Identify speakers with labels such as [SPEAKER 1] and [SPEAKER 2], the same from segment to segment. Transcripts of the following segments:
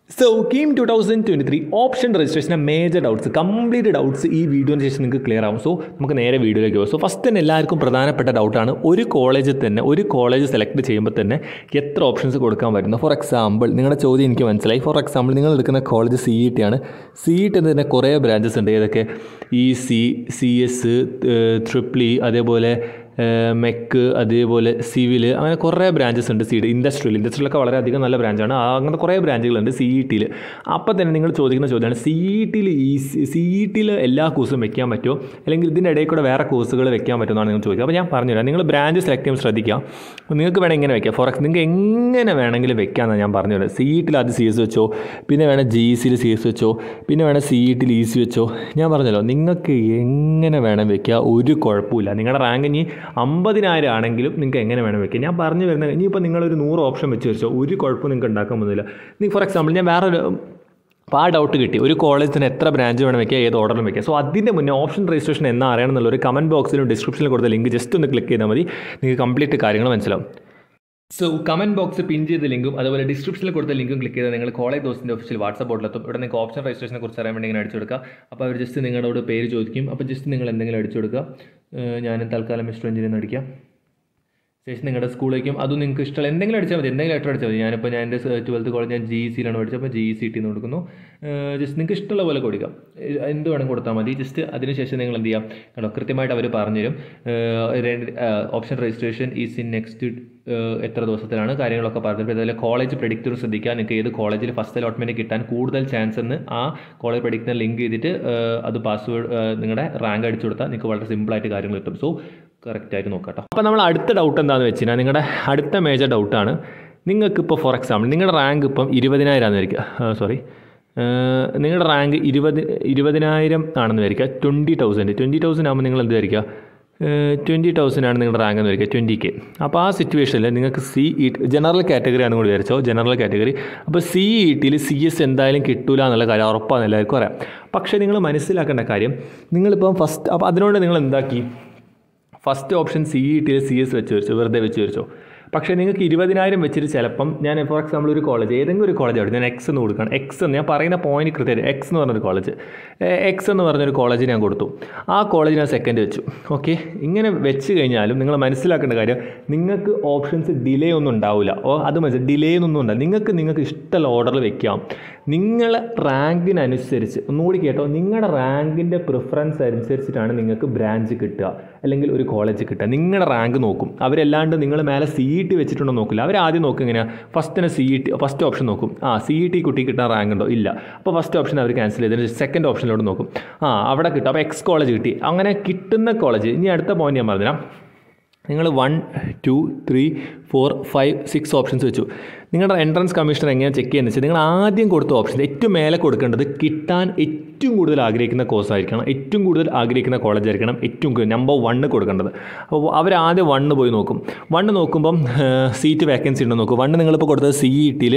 [SPEAKER 1] so KEAM two thousand twenty three option രജിസ്ട്രേഷൻ്റെ major doubts complete doubts ഈ വീഡിയോന് ശേഷം നിങ്ങൾക്ക് ക്ലിയർ ആവും സോ നമുക്ക് നേരെ വീഡിയോയിലേക്ക് പോകും സോ ഫസ്റ്റ് തന്നെ എല്ലാവർക്കും പ്രധാനപ്പെട്ട ഡൗട്ടാണ് ഒരു കോളേജിൽ തന്നെ ഒരു കോളേജ് സെലക്ട് ചെയ്യുമ്പോൾ തന്നെ എത്ര ഓപ്ഷൻസ് കൊടുക്കാൻ പറ്റുന്നു ഫോർ എക്സാമ്പിൾ നിങ്ങളുടെ ചോദ്യം എനിക്ക് മനസ്സിലായി ഫോർ എക്സാമ്പിൾ നിങ്ങൾ എടുക്കുന്ന കോളേജ് സി ഇ ടി ആണ് സി ഇ ടി തന്നെ കുറേ ബ്രാഞ്ചസ് ഉണ്ട് ഏതൊക്കെ E C C S triple E അതേപോലെ മെക്ക് അതേപോലെ സിവിൽ അങ്ങനെ കുറേ ബ്രാഞ്ചസ് ഉണ്ട് സി ഡി ഇൻഡസ്ട്രിയൽ ഇൻഡസ്ട്രിയിലൊക്കെ വളരെയധികം നല്ല ബ്രാഞ്ചാണ് ആ അങ്ങനത്തെ കുറേ ബ്രാഞ്ചുകളുണ്ട് സി ഇ ടിയിൽ അപ്പോൾ തന്നെ നിങ്ങൾ ചോദിക്കുന്ന ചോദ്യമാണ് സി ഇ ടിയിൽ ഈ സി ഇ ടിയിൽ എല്ലാ കോഴ്സും വെക്കാൻ പറ്റുമോ അല്ലെങ്കിൽ ഇതിൻ്റെ ഇടയിൽ കൂടെ വേറെ കോഴ്സുകൾ വെക്കാൻ പറ്റുമെന്നാണ് നിങ്ങൾ ചോദിക്കുക അപ്പോൾ ഞാൻ പറഞ്ഞുതരാം നിങ്ങൾ ബ്രാഞ്ച് സെലക്ട് ചെയ്യുമ്പോൾ ശ്രദ്ധിക്കുക അപ്പോൾ നിങ്ങൾക്ക് വേണമെങ്കിൽ ഇങ്ങനെ വെക്കാം ഫോർ എക്സ് നിങ്ങൾക്ക് എങ്ങനെ വേണമെങ്കിലും വെക്കാമെന്നാണ് ഞാൻ പറഞ്ഞുതരാം സി ഇ ടിയിൽ അത് സി എസ് വെച്ചോ പിന്നെ വേണം ജി സിയിൽ സി എസ് വെച്ചോ പിന്നെ വേണം സി ഇ ടിയിൽ ഇ സി വെച്ചോ ഞാൻ പറഞ്ഞല്ലോ നിങ്ങൾക്ക് എങ്ങനെ വേണം വെക്കുക ഒരു കുഴപ്പമില്ല നിങ്ങളുടെ റാങ്ക് ഇനി അമ്പതിനായിരം ആണെങ്കിലും നിങ്ങൾക്ക് എങ്ങനെ വേണം വെക്കുക ഞാൻ പറഞ്ഞു വരുന്നത് ഇനിയിപ്പോൾ നിങ്ങളൊരു നൂറ് ഓപ്ഷൻ വെച്ച് വെച്ചോ ഒരു കുഴപ്പം നിങ്ങൾക്ക് ഉണ്ടാക്കാൻ പോകുന്നില്ല നീ ഫോർ എക്സാമ്പിൾ ഞാൻ വേറൊരു അപ്പോൾ ആ ഡൗട്ട് കിട്ടി ഒരു കോളേജിന് എത്ര ബ്രാഞ്ച് വേണം വെക്കുക ഏത് ഓർഡറിലും വെക്കുക സോ അതിൻ്റെ മുന്നേ ഓപ്ഷൻ രജിസ്ട്രേഷൻ എന്നാ അറിയണം എന്നുള്ള ഒരു കമൻറ്റ് ബോക്സിലും ഡിസ്ക്രിപ്ഷനിലും കൊടുത്ത ലിങ്ക് ജസ്റ്റ് ഒന്ന് ക്ലിക്ക് ചെയ്താൽ മതി നിങ്ങൾക്ക് കംപ്ലീറ്റ് കാര്യങ്ങൾ മനസ്സിലാവും സോ കമൻറ്റ് ബോക്സ് പിൻ ചെയ്ത ലിങ്കും അതുപോലെ ഡിസ്ക്രിപ്ഷനിൽ കൊടുത്ത ലിങ്കും ക്ലിക്ക് ചെയ്താൽ നിങ്ങൾ കോളേജ് ദോസിൻ്റെ ഒഫീഷ്യൽ വാട്സപ്പ് ബോർഡിലെത്തും ഇവിടെ നിങ്ങൾക്ക് ഓപ്ഷൻ രജിസ്ട്രേഷനെ കുറിച്ച് അറിയാൻ വേണ്ടി ഇങ്ങനെ അടിച്ചു കൊടുക്കുക അപ്പോൾ അവർ ജസ്റ്റ് നിങ്ങളോട് പേര് ചോദിക്കും അപ്പോൾ ജസ്റ്റ് നിങ്ങൾ എന്തെങ്കിലും അടിച്ചു കൊടുക്കുക ഞാൻ തൽക്കാലം മിസ്റ്റർ എഞ്ചിനീയർ അടിക്കാം ശേഷം നിങ്ങളുടെ സ്കൂളിലേക്കും അതും നിങ്ങൾക്ക് ഇഷ്ടമുള്ള എന്തെങ്കിലും അടിച്ചാൽ മതി എന്തെങ്കിലും ലെറ്റർ അടിച്ചാൽ മതി ഞാനിപ്പോൾ ഞാൻ എൻ്റെ ട്വൽത്ത് കോളേജ് ഞാൻ ജി സിയിലാണ് പഠിച്ചത് അപ്പോൾ ജി സി ടി എന്ന് കൊടുക്കുന്നു ജസ്റ്റ് നിങ്ങൾക്ക് ഇഷ്ടമുള്ള പോലെ കൊടുക്കാം എന്ത് വേണം കൊടുത്താൽ മതി ജസ്റ്റ് അതിനുശേഷം നിങ്ങൾ എന്ത് ചെയ്യാം കേട്ടോ കൃത്യമായിട്ട് അവർ പറഞ്ഞുതരും option registration is in next എത്ര ദിവസത്തിലാണ് കാര്യങ്ങളൊക്കെ പറഞ്ഞത് അതുപോലെ കോളേജ് പ്രഡിക്റ്റർ ശ്രദ്ധിക്കുക നിങ്ങൾക്ക് ഏത് കോളേജിൽ ഫസ്റ്റ് അലോട്ട്മെൻറ്റ് കിട്ടാൻ കൂടുതൽ ചാൻസ് എന്ന് ആ കോളേജ് പ്രഡിക്റ്റർ ലിങ്ക് ചെയ്തിട്ട് അത് പാസ്വേഡ് നിങ്ങളുടെ റാങ്ക് അടിച്ചു കൊടുത്താൽ നിങ്ങൾക്ക് വളരെ സിമ്പിളായിട്ട് കാര്യങ്ങൾ കിട്ടും സോ കറക്റ്റായിട്ട് നോക്കാം കേട്ടോ അപ്പോൾ നമ്മൾ അടുത്ത ഡൗട്ട് എന്താണെന്ന് വെച്ച് കഴിഞ്ഞാൽ നിങ്ങളുടെ അടുത്ത മേജർ ഡൗട്ടാണ് നിങ്ങൾക്ക് ഇപ്പോൾ ഫോർ എക്സാമ്പിൾ നിങ്ങളുടെ റാങ്ക് ഇപ്പം ഇരുപതിനായിരം ആണെന്ന് വിചാരിക്കുക സോറി നിങ്ങളുടെ റാങ്ക് ഇരുപത് ഇരുപതിനായിരം ആണെന്ന് വിചാരിക്കുക ട്വൻറ്റി തൗസൻഡ് ട്വൻറ്റി തൗസൻഡ് ആകുമ്പോൾ നിങ്ങൾ എന്ത് വിചാരിക്കുക ട്വൻറ്റി തൗസൻഡ് ആണ് നിങ്ങളുടെ റാങ്ക് എന്ന് വിചാരിക്കുക ട്വൻറ്റി കെ അപ്പോൾ ആ സിറ്റുവേഷനിൽ നിങ്ങൾക്ക് സി ഇ ജനറൽ കാറ്റഗറി ആണ് കൂടി വിചാരിച്ചോ ജനറൽ കാറ്റഗറി അപ്പോൾ സി ഇ ടിയിൽ സി എസ് എന്തായാലും കിട്ടൂല എന്നുള്ള കാര്യം ഉറപ്പാണെന്ന് എല്ലാവർക്കും അറിയാം പക്ഷേ നിങ്ങൾ മനസ്സിലാക്കേണ്ട കാര്യം നിങ്ങളിപ്പം ഫസ്റ്റ് അപ്പോൾ അതിനോട് നിങ്ങൾ എന്താക്കി ഫസ്റ്റ് ഓപ്ഷൻ സി ഇ ടിയിൽ സി എസ് വെച്ച് വെച്ചു വെറുതെ വെച്ച് വെച്ചോ പക്ഷേ നിങ്ങൾക്ക് ഇരുപതിനായിരം വെച്ചിട്ട് ചിലപ്പം ഞാൻ ഫോർ എക്സാമ്പിൾ ഒരു കോളേജ് ഏതെങ്കിലും ഒരു കോളേജ് അവിടെ ഞാൻ എക്സ് എന്ന് കൊടുക്കണം എക്സ് എന്ന് ഞാൻ പറയുന്ന പോയിന്റ് കൃത്യമായിട്ട് എക്സ് എന്ന് പറഞ്ഞൊരു കോളേജ് എക്സ് എന്ന് പറഞ്ഞൊരു കോളേജ് ഞാൻ കൊടുത്തു ആ കോളേജ് ഞാൻ സെക്കൻഡ് വെച്ചു ഓക്കെ ഇങ്ങനെ വെച്ച് കഴിഞ്ഞാലും നിങ്ങൾ മനസ്സിലാക്കേണ്ട കാര്യം നിങ്ങൾക്ക് ഓപ്ഷൻസ് ഡിലേ ഒന്നും ഉണ്ടാവില്ല ഓ അത് മനസ്സിലായി ഡിലേ ഒന്നും ഉണ്ടാവില്ല നിങ്ങൾക്ക് നിങ്ങൾക്ക് ഇഷ്ടമുള്ള ഓർഡറിൽ വെക്കാം നിങ്ങളെ റാങ്കിനനുസരിച്ച് ഒന്നുകൂടി കേട്ടോ നിങ്ങളുടെ റാങ്കിൻ്റെ പ്രിഫറൻസ് അനുസരിച്ചിട്ടാണ് നിങ്ങൾക്ക് ബ്രാഞ്ച് കിട്ടുക അല്ലെങ്കിൽ ഒരു കോളേജ് കിട്ടുക നിങ്ങളുടെ റാങ്ക് നോക്കും അവരല്ലാണ്ട് നിങ്ങൾ മേലെ സി ഇ ടി വെച്ചിട്ടുണ്ടോ നോക്കില്ല അവർ ആദ്യം നോക്കും എങ്ങനെയാണ് ഫസ്റ്റ് തന്നെ C E T first option നോക്കും ആ സി ഇ ടി കുട്ടി കിട്ടാൻ റാങ്ക് ഉണ്ടോ ഇല്ല അപ്പോൾ ഫസ്റ്റ് ഓപ്ഷൻ അവർ ക്യാൻസൽ ചെയ്തതിന് സെക്കൻഡ് ഓപ്ഷനിലോട്ട് നോക്കും ആ അവിടെ കിട്ടും അപ്പോൾ എക്സ് കോളേജ് കിട്ടി അങ്ങനെ കിട്ടുന്ന കോളേജ് ഇനി അടുത്ത പോയിന്റ് ഞാൻ പറഞ്ഞുതരാം നിങ്ങൾ one two three four five six options വെച്ചു നിങ്ങളുടെ എൻട്രൻസ് കമ്മീഷണർ എങ്ങനെയാണ് ചെക്ക് ചെയ്യുന്നത് വെച്ചാൽ നിങ്ങൾ ആദ്യം കൊടുത്ത ഓപ്ഷൻ ഏറ്റവും മേലെ കൊടുക്കേണ്ടത് കിട്ടാൻ ഏറ്റവും കൂടുതൽ ആഗ്രഹിക്കുന്ന കോഴ്സ് ആയിരിക്കണം ഏറ്റവും കൂടുതൽ ആഗ്രഹിക്കുന്ന കോളേജ് ആയിരിക്കണം ഏറ്റവും നമ്പർ വണ്ണ് കൊടുക്കേണ്ടത് അപ്പോൾ അവർ ആദ്യം വണ്ണ് പോയി നോക്കും വണ്ണ് നോക്കുമ്പം സീറ്റ് വേക്കൻസി ഉണ്ടോ നോക്കും വണ്ണ് നിങ്ങളിപ്പോൾ കൊടുത്തത് സി ഇ ടിയിൽ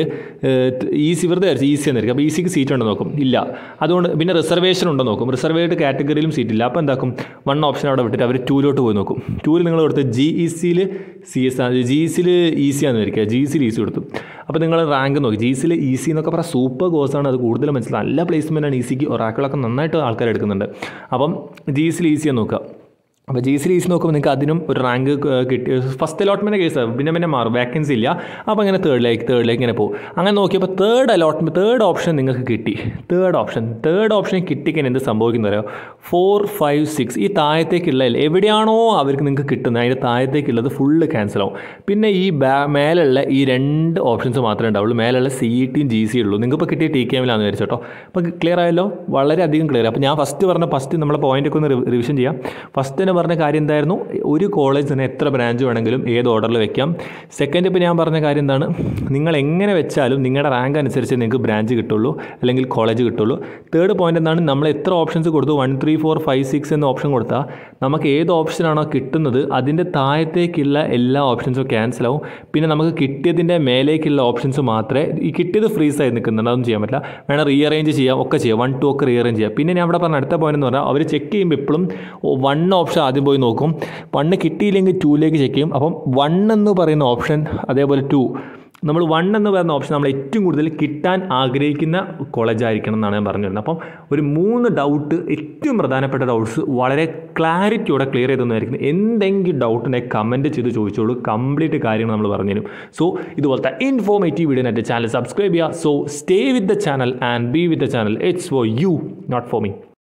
[SPEAKER 1] ഈസി വെറുതെ ഈസി എന്നായിരിക്കും അപ്പോൾ ഈസിക്ക് സീറ്റ് ഉണ്ടോ നോക്കും ഇല്ല അതുകൊണ്ട് പിന്നെ റിസർവേഷൻ ഉണ്ടോ നോക്കും റിസർവേഡ് കാറ്റഗറിയിലും സീറ്റ് ഇല്ല അപ്പോൾ എന്താക്കും വൺ ഓപ്ഷൻ അവിടെ വിട്ടിട്ട് അവർ ടൂലോട്ട് പോയി നോക്കും ടൂവിൽ നിങ്ങൾ കൊടുത്ത് ജി ഇ സിയിൽ സി എസ് ആണ് ജി സിയിൽ ഈസി ആണെന്ന് വരിക ജി സിയിൽ ഈസി കൊടുത്തു അപ്പോൾ നിങ്ങൾ റാങ്ക് നോക്കി ജി സിയിൽ ഈസി എന്നൊക്കെ പറഞ്ഞാൽ സൂപ്പർ കോഴ്സാണ് അത് കൂടുതൽ മനസ്സിലാവും നല്ല പ്ലേസ്മെൻ്റ് ആണ് ഈസിക്ക് ഒറാക്കളൊക്കെ നന്നായിട്ട് ആൾക്കാർ എടുക്കുന്നുണ്ട് അപ്പം ജി സിയിൽ ഈസിയാണ് നോക്കുക അപ്പോൾ ജി സി ലീസ് നോക്കുമ്പോൾ നിങ്ങൾക്ക് അതിനും ഒരു റാങ്ക് കിട്ടി ഫസ്റ്റ് അലോട്ട്മെൻറ്റ് കേസ് പിന്നെ പിന്നെ മാറും വേക്കൻസി ഇല്ല അപ്പോൾ അങ്ങനെ തേർഡിലേക്ക് തേർഡിലേക്ക് ഇങ്ങനെ പോകും അങ്ങനെ നോക്കിയപ്പോൾ തേർഡ് അലോട്ട്മെൻറ്റ് തേർഡ് ഓപ്ഷൻ നിങ്ങൾക്ക് കിട്ടി തേർഡ് ഓപ്ഷൻ തേർഡ് ഓപ്ഷൻ കിട്ടിക്കാൻ എന്ത് സംഭവിക്കുന്നത് അറിയോ ഫോർ ഫൈവ് സിക്സ് ഈ താഴത്തേക്കുള്ള എവിടെയാണോ അവർക്ക് നിങ്ങൾക്ക് കിട്ടുന്നത് അതിൻ്റെ താഴത്തേക്കുള്ളത് ഫുള്ള് ക്യാൻസൽ ആവും പിന്നെ ഈ ബാ മേലുള്ള ഈ രണ്ട് ഓപ്ഷൻസ് മാത്രമേ ഉണ്ടാവുള്ളൂ മേലുള്ള സി ഇ ടിയും ജി സി ഉള്ളൂ നിങ്ങൾക്ക് ഇപ്പോൾ കിട്ടിയ ടി കെ എമ്മിലാണെന്ന് വിചാരിച്ചോ അപ്പോൾ ക്ലിയർ ആയല്ലോ വളരെയധികം ക്ലിയർ അപ്പോൾ ഞാൻ ഫസ്റ്റ് പറഞ്ഞ ഫസ്റ്റ് നമ്മളെ പോയിൻ്റൊക്കെ ഒന്ന് റിവിഷൻ ചെയ്യാം ഫസ്റ്റ് തന്നെ പറഞ്ഞ കാര്യം എന്തായിരുന്നു ഒരു കോളേജ് തന്നെ എത്ര ബ്രാഞ്ച് വേണമെങ്കിലും ഏത് ഓർഡറിൽ വെക്കാം സെക്കൻഡ് ഇപ്പോൾ ഞാൻ പറഞ്ഞ കാര്യം എന്താണ് നിങ്ങൾ എങ്ങനെ വെച്ചാലും നിങ്ങളുടെ റാങ്ക് അനുസരിച്ച് നിങ്ങൾക്ക് ബ്രാഞ്ച് കിട്ടുള്ളൂ അല്ലെങ്കിൽ കോളേജ് കിട്ടുള്ളൂ തേർഡ് പോയിന്റ് എന്താണ് നമ്മൾ എത്ര ഓപ്ഷൻസ് കൊടുത്തു one three four five six എന്ന ഓപ്ഷൻ കൊടുത്താൽ നമുക്ക് ഏത് ഓപ്ഷനാണോ കിട്ടുന്നത് അതിൻ്റെ താഴത്തേക്കുള്ള എല്ലാ ഓപ്ഷൻസും ക്യാൻസൽ ആവും പിന്നെ നമുക്ക് കിട്ടിയതിൻ്റെ മേലേക്കുള്ള ഓപ്ഷൻസ് മാത്രമേ ഈ കിട്ടിയത് ഫ്രീസ് ആയി നിൽക്കുന്നുണ്ട് അതൊന്നും ചെയ്യാൻ പറ്റില്ല വേണം റീഅറേഞ്ച് ചെയ്യാം ഒക്കെ ചെയ്യാം വൺ ടു ഒക്കെ റീഅറേഞ്ച് ചെയ്യാം പിന്നെ ഞാൻ അവിടെ പറഞ്ഞ അടുത്ത പോയിന്റ് എന്ന് പറഞ്ഞാൽ അവർ ചെക്ക് ചെയ്യുമ്പോൾ എപ്പോഴും വൺ ഓപ്ഷൻ ആദ്യം പോയി നോക്കും വണ്ണ് കിട്ടിയില്ലെങ്കിൽ ടൂയിലേക്ക് ചെക്ക് ചെയ്യും അപ്പം വൺ എന്ന് പറയുന്ന ഓപ്ഷൻ അതേപോലെ ടു നമ്മൾ വൺ എന്ന് പറയുന്ന ഓപ്ഷൻ നമ്മൾ ഏറ്റവും കൂടുതൽ കിട്ടാൻ ആഗ്രഹിക്കുന്ന കോളേജ് ആയിരിക്കണം എന്നാണ് ഞാൻ പറഞ്ഞിരുന്നത് അപ്പം ഒരു മൂന്ന് ഡൗട്ട് ഏറ്റവും പ്രധാനപ്പെട്ട ഡൗട്ട്സ് വളരെ ക്ലാരിറ്റിയോടെ ക്ലിയർ ചെയ്തെന്നായിരിക്കും എന്തെങ്കിലും ഡൗട്ടിനെ കമൻറ്റ് ചെയ്ത് ചോദിച്ചോളൂ കംപ്ലീറ്റ് കാര്യങ്ങൾ നമ്മൾ പറഞ്ഞുതരും സോ ഇതുപോലത്തെ ഇൻഫോർമേറ്റീവ് വീഡിയോ എൻ്റെ ചാനൽ സബ്സ്ക്രൈബ് ചെയ്യുക so stay with the channel and be with the channel it's for you not for me